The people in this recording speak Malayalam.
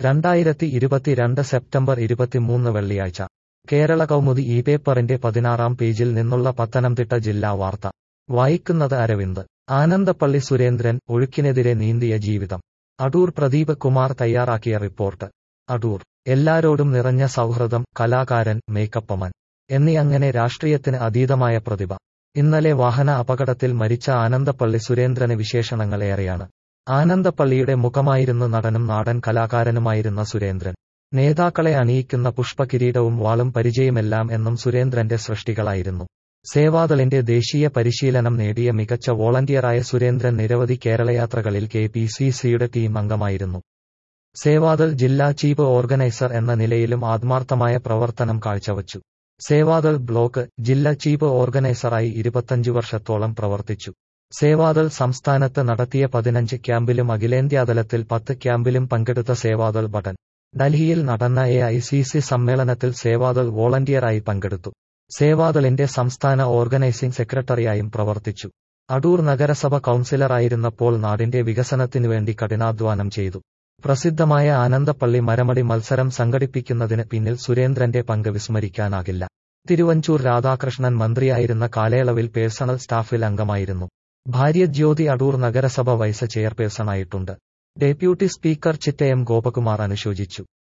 രണ്ടായിരത്തി ഇരുപത്തിരണ്ട് സെപ്റ്റംബർ ഇരുപത്തിമൂന്ന് വെള്ളിയാഴ്ച കേരള കൗമുദി ഈ പേപ്പറിന്റെ പതിനാറാം പേജിൽ നിന്നുള്ള പത്തനംതിട്ട ജില്ലാ വാർത്ത വായിക്കുന്നത് അരവിന്ദ് ആനന്ദപ്പള്ളി സുരേന്ദ്രൻ ഒഴുക്കിനെതിരെ നീന്തിയ ജീവിതം അടൂർ പ്രദീപ് കുമാർ തയ്യാറാക്കിയ റിപ്പോർട്ട് അടൂർ എല്ലാരോടും നിറഞ്ഞ സൗഹൃദം കലാകാരൻ മേക്കപ്പമൻ എന്നീ അങ്ങനെ രാഷ്ട്രീയത്തിന് അതീതമായ പ്രതിഭ ഇന്നലെ വാഹന അപകടത്തിൽ മരിച്ച ആനന്ദപ്പള്ളി സുരേന്ദ്രന് വിശേഷണങ്ങൾ ഏറെയാണ് ആനന്ദപ്പള്ളിയുടെ മുഖമായിരുന്നു നടനും നാടൻ കലാകാരനുമായിരുന്ന സുരേന്ദ്രൻ നേതാക്കളെ അണിയിക്കുന്ന പുഷ്പകിരീടവും വാളും പരിചയമെല്ലാം എന്നും സുരേന്ദ്രന്റെ സൃഷ്ടികളായിരുന്നു സേവാദളിന്റെ ദേശീയ പരിശീലനം നേടിയ മികച്ച വോളണ്ടിയറായ സുരേന്ദ്രൻ നിരവധി കേരളയാത്രകളിൽ കെ പി സി സിയുടെ ടീം അംഗമായിരുന്നു സേവാദൾ ജില്ലാ ചീഫ് ഓർഗനൈസർ എന്ന നിലയിലും ആത്മാർത്ഥമായ പ്രവർത്തനം കാഴ്ചവച്ചു സേവാദൾ ബ്ലോക്ക് ജില്ലാ ചീഫ് ഓർഗനൈസറായി ഇരുപത്തഞ്ചു വർഷത്തോളം പ്രവർത്തിച്ചു സേവാദൾ സംസ്ഥാനത്ത് നടത്തിയ പതിനഞ്ച് ക്യാമ്പിലും അഖിലേന്ത്യാതലത്തിൽ പത്ത് ക്യാമ്പിലും പങ്കെടുത്ത സേവാദൾ ബട്ടൻ ഡൽഹിയിൽ നടന്ന എ ഐ സി സി സമ്മേളനത്തിൽ സേവാദൾ വോളണ്ടിയറായി പങ്കെടുത്തു സേവാദളിന്റെ സംസ്ഥാന ഓർഗനൈസിംഗ് സെക്രട്ടറിയായും പ്രവർത്തിച്ചു അടൂർ നഗരസഭ കൌൺസിലറായിരുന്നപ്പോൾ നാടിന്റെ വികസനത്തിനുവേണ്ടി കഠിനാധ്വാനം ചെയ്തു പ്രസിദ്ധമായ ആനന്ദപ്പള്ളി മരമടി മത്സരം സംഘടിപ്പിക്കുന്നതിന് പിന്നിൽ സുരേന്ദ്രന്റെ പങ്ക് വിസ്മരിക്കാനാകില്ല തിരുവഞ്ചൂർ രാധാകൃഷ്ണൻ മന്ത്രിയായിരുന്ന കാലയളവിൽ പേഴ്സണൽ സ്റ്റാഫിൽ അംഗമായിരുന്നു ഭാര്യ ജ്യോതി അടൂർ നഗരസഭ വൈസ് ചെയർപേഴ്സണായിട്ടുണ്ട് ഡെപ്യൂട്ടി സ്പീക്കർ ചിറ്റയം ഗോപകുമാർ അനുശോചിച്ചു